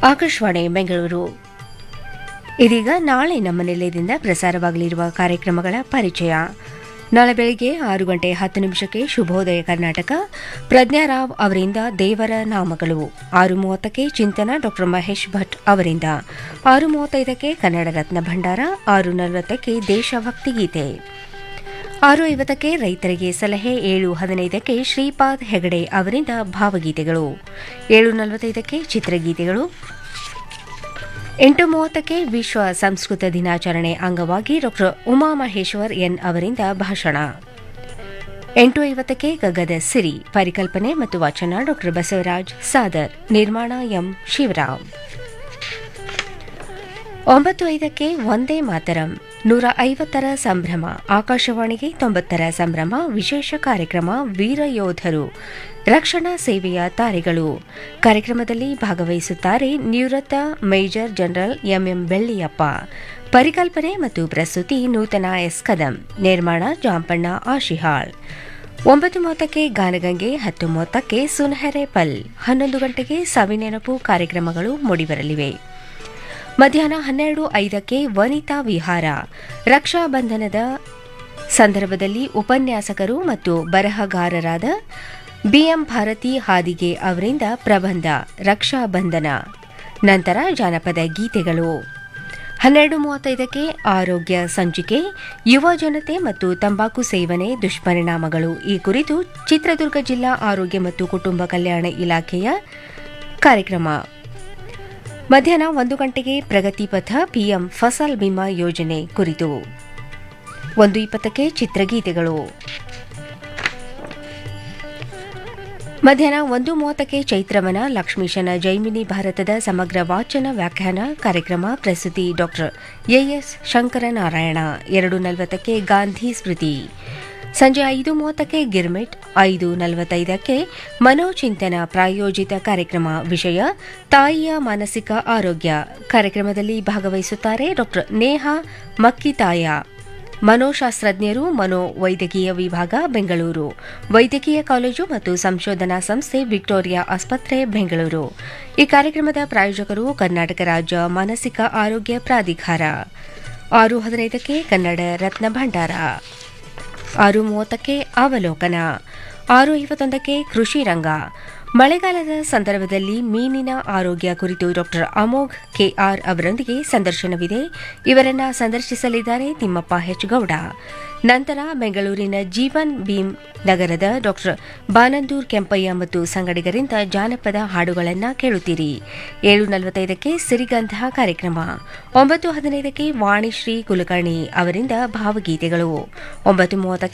ಆಕಾಶವಾಣಿ ಬೆಂಗಳೂರು ಇದೀಗ ನಾಳೆ ನಮ್ಮ ನಿಲಯದಿಂದ ಪ್ರಸಾರವಾಗಲಿರುವ ಕಾರ್ಯಕ್ರಮಗಳ ಪರಿಚಯ ನಾಳೆ ಬೆಳಿಗ್ಗೆ ಆರು ಗಂಟೆ ಹತ್ತು ನಿಮಿಷಕ್ಕೆ ಶುಭೋದಯ ಕರ್ನಾಟಕ ಪ್ರಜ್ಞಾರಾವ್ ಅವರಿಂದ ದೇವರ ನಾಮಗಳು ಆರು ಮೂವತ್ತಕ್ಕೆ ಚಿಂತನ ಡಾ ಮಹೇಶ್ ಭಟ್ ಅವರಿಂದ ಆರು ಮೂವತ್ತೈದಕ್ಕೆ ಕನ್ನಡ ರತ್ನ ಭಂಡಾರ ಆರು ನಲವತ್ತಕ್ಕೆ ದೇಶಭಕ್ತಿ ಗೀತೆ ಆರು ಐವತ್ತಕ್ಕೆ ರೈತರಿಗೆ ಸಲಹೆ ಏಳು ಹದಿನೈದಕ್ಕೆ ಶ್ರೀಪಾದ್ ಹೆಗಡೆ ಅವರಿಂದ ಭಾವಗೀತೆಗಳು ಏಳು ನಲವತ್ತೈದಕ್ಕೆ ಚಿತ್ರಗೀತೆಗಳು ಎಂಟು ಮೂವತ್ತಕ್ಕೆ ವಿಶ್ವ ಸಂಸ್ಕೃತ ದಿನಾಚರಣೆ ಅಂಗವಾಗಿ ಡಾ ಉಮಾ ಮಹೇಶ್ವರ್ ಎನ್ ಅವರಿಂದ ಭಾಷಣ ಎಂಟು ಐವತ್ತಕ್ಕೆ ಗಗದ ಸಿರಿ ಪರಿಕಲ್ಪನೆ ಮತ್ತು ವಚನ ಡಾ ಬಸವರಾಜ್ ಸಾದರ್ ನಿರ್ಮಾಣ ಎಂ ಶಿವರಾಮ್ ಒಂಬತ್ತು ಐದಕ್ಕೆ ಒಂದೇ ಮಾತರಂ ನೂರ ಐವತ್ತರ ಸಂಭ್ರಮ ಆಕಾಶವಾಣಿಗೆ ತೊಂಬತ್ತರ ಸಂಭ್ರಮ ವಿಶೇಷ ಕಾರ್ಯಕ್ರಮ ವೀರ ಯೋಧರು ರಕ್ಷಣಾ ಸೇವೆಯ ತಾರೆಗಳು ಕಾರ್ಯಕ್ರಮದಲ್ಲಿ ಭಾಗವಹಿಸುತ್ತಾರೆ ನಿವೃತ್ತ ಮೇಜರ್ ಜನರಲ್ ಎಂಎಂ ಬೆಳ್ಳಿಯಪ್ಪ ಪರಿಕಲ್ಪನೆ ಮತ್ತು ಪ್ರಸ್ತುತಿ ನೂತನ ಎಸ್ ಕದಂ ನಿರ್ಮಾಣ ಜಾಂಪಣ್ಣ ಆಶಿಹಾಳ್ ಒಂಬತ್ತು ಮೂವತ್ತಕ್ಕೆ ಗಾನಗಂಗೆ ಹತ್ತು ಮೂವತ್ತಕ್ಕೆ ಸುನಹರೆ ಪಲ್ ಹನ್ನೊಂದು ಗಂಟೆಗೆ ಸವಿನೆನಪು ಕಾರ್ಯಕ್ರಮಗಳು ಮೂಡಿಬರಲಿವೆ ಮಧ್ಯಾಹ್ನ ಹನ್ನೆರಡು ಐದಕ್ಕೆ ವನಿತಾ ವಿಹಾರ ರಕ್ಷಾ ಬಂಧನದ ಸಂದರ್ಭದಲ್ಲಿ ಉಪನ್ಯಾಸಕರು ಮತ್ತು ಬರಹಗಾರರಾದ ಬಿಎಂ ಭಾರತಿ ಹಾದಿಗೆ ಅವರಿಂದ ಪ್ರಬಂಧ ರಕ್ಷಾ ಬಂಧನ ನಂತರ ಜಾನಪದ ಗೀತೆಗಳು ಹನ್ನೆರಡು ಮೂವತ್ತೈದಕ್ಕೆ ಆರೋಗ್ಯ ಸಂಚಿಕೆ ಯುವ ಜನತೆ ಮತ್ತು ತಂಬಾಕು ಸೇವನೆ ದುಷ್ಪರಿಣಾಮಗಳು ಈ ಕುರಿತು ಚಿತ್ರದುರ್ಗ ಜಿಲ್ಲಾ ಆರೋಗ್ಯ ಮತ್ತು ಕುಟುಂಬ ಕಲ್ಯಾಣ ಇಲಾಖೆಯ ಕಾರ್ಯಕ್ರಮ ಮಧ್ಯಾಹ್ನ ಒಂದು ಗಂಟೆಗೆ ಪ್ರಗತಿ ಪಥ ಪಿಎಂ ಫಸಲ್ ಬಿಮಾ ಯೋಜನೆ ಕುರಿತು ಒಂದು ಇಪ್ಪತ್ತಕ್ಕೆ ಚಿತ್ರಗೀತೆಗಳು ಮಧ್ಯಾಹ್ನ ಒಂದು ಮೂವತ್ತಕ್ಕೆ ಚೈತ್ರವನ ಲಕ್ಷ್ಮೀಶನ ಜೈಮಿನಿ ಭಾರತದ ಸಮಗ್ರ ವಾಚನ ವ್ಯಾಖ್ಯಾನ ಕಾರ್ಯಕ್ರಮ ಪ್ರಸ್ತುತಿ ಡಾಕ್ಟರ್ ಎಎಸ್ ಶಂಕರನಾರಾಯಣ ಎರಡು ನಲವತ್ತಕ್ಕೆ ಗಾಂಧಿ ಸ್ಮೃತಿ ಸಂಜೆ ಐದು ಮೂವತ್ತಕ್ಕೆ ಗಿರ್ಮಿಟ್ ಐದು ನಲವತ್ತೈದಕ್ಕೆ ಮನೋಚಿಂತನ ಪ್ರಾಯೋಜಿತ ಕಾರ್ಯಕ್ರಮ ವಿಷಯ ತಾಯಿಯ ಮಾನಸಿಕ ಆರೋಗ್ಯ ಕಾರ್ಯಕ್ರಮದಲ್ಲಿ ಭಾಗವಹಿಸುತ್ತಾರೆ ಡಾಕ್ಟರ್ ನೇಹಾ ಮಕ್ಕಿತಾಯ ಮನೋಶಾಸ್ತ್ರಜ್ಞರು ಮನೋವೈದ್ಯಕೀಯ ವಿಭಾಗ ಬೆಂಗಳೂರು ವೈದ್ಯಕೀಯ ಕಾಲೇಜು ಮತ್ತು ಸಂಶೋಧನಾ ಸಂಸ್ಥೆ ವಿಕ್ಟೋರಿಯಾ ಆಸ್ಪತ್ರೆ ಬೆಂಗಳೂರು ಈ ಕಾರ್ಯಕ್ರಮದ ಪ್ರಾಯೋಜಕರು ಕರ್ನಾಟಕ ರಾಜ್ಯ ಮಾನಸಿಕ ಆರೋಗ್ಯ ಪ್ರಾಧಿಕಾರ ಆರು ಹದಿನೈದಕ್ಕೆ ಕನ್ನಡ ರತ್ನ ಭಂಡಾರ ಆರು ಮೂವತ್ತಕ್ಕೆ ಅವಲೋಕನ ಆರು ಐವತ್ತೊಂದಕ್ಕೆ ಕೃಷಿ ರಂಗ ಮಳೆಗಾಲದ ಸಂದರ್ಭದಲ್ಲಿ ಮೀನಿನ ಆರೋಗ್ಯ ಕುರಿತು ಡಾಕ್ಟರ್ ಅಮೋಘ್ ಕೆಆರ್ ಅವರೊಂದಿಗೆ ಸಂದರ್ಶನವಿದೆ ಇವರನ್ನ ಸಂದರ್ಶಿಸಲಿದ್ದಾರೆ ತಿಮ್ಮಪ್ಪ ಹೆಚ್ ಗೌಡ ನಂತರ ಬೆಂಗಳೂರಿನ ಜೀವನ್ ಭೀಮ್ ನಗರದ ಡಾಕ್ಟರ್ ಬಾನಂದೂರ್ ಕೆಂಪಯ್ಯ ಮತ್ತು ಸಂಗಡಿಗರಿಂದ ಜಾನಪದ ಹಾಡುಗಳನ್ನು ಕೇಳುತ್ತೀರಿ ಏಳು ನಲವತ್ತೈದಕ್ಕೆ ಸಿರಿಗಂಧ ಕಾರ್ಯಕ್ರಮ ಒಂಬತ್ತು ಹದಿನೈದಕ್ಕೆ ವಾಣಿಶ್ರೀ ಕುಲಕರ್ಣಿ ಅವರಿಂದ ಭಾವಗೀತೆಗಳು ಒಂಬತ್ತು ಮೂವತ್ತಕ್ಕೆ